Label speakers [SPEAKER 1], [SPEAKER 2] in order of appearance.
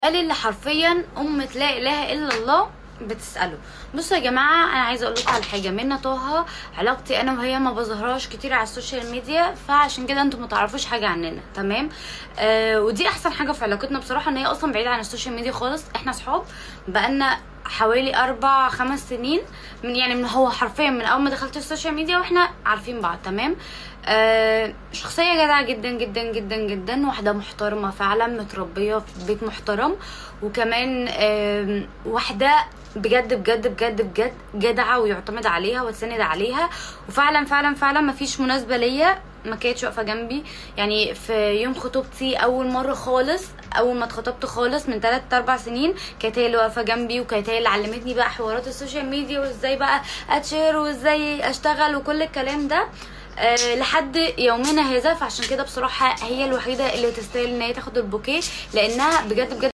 [SPEAKER 1] قال اللي حرفيا أمة لا إله إلا الله بتسأله بصوا يا جماعة أنا عايزة أقول لكم على حاجة منى طه علاقتي أنا وهي ما بظهرهاش كتير على السوشيال ميديا فعشان كده انتوا ما تعرفوش حاجة عننا تمام آه ودي أحسن حاجة في علاقتنا بصراحة إن هي أصلا بعيدة عن السوشيال ميديا خالص إحنا صحاب بقالنا حوالي أربع خمس سنين من يعني من هو حرفيا من أول ما دخلت السوشيال ميديا وإحنا عارفين بعض تمام آه شخصية جدعة جدا جدا جدا جدا واحدة محترمة فعلا متربية في بيت محترم وكمان آه واحدة بجد بجد بجد بجد جدعة ويعتمد عليها وتسند عليها وفعلا فعلا فعلا مفيش مناسبة ليا ما كانتش واقفه جنبي يعني في يوم خطوبتي اول مره خالص اول ما اتخطبت خالص من 3 4 سنين كانت هي اللي واقفه جنبي وكانت هي اللي علمتني بقى حوارات السوشيال ميديا وازاي بقى اتشير وازاي اشتغل وكل الكلام ده أه لحد يومنا هذا فعشان كده بصراحه هي الوحيده اللي تستاهل ان هي تاخد البوكيه لانها بجد بجد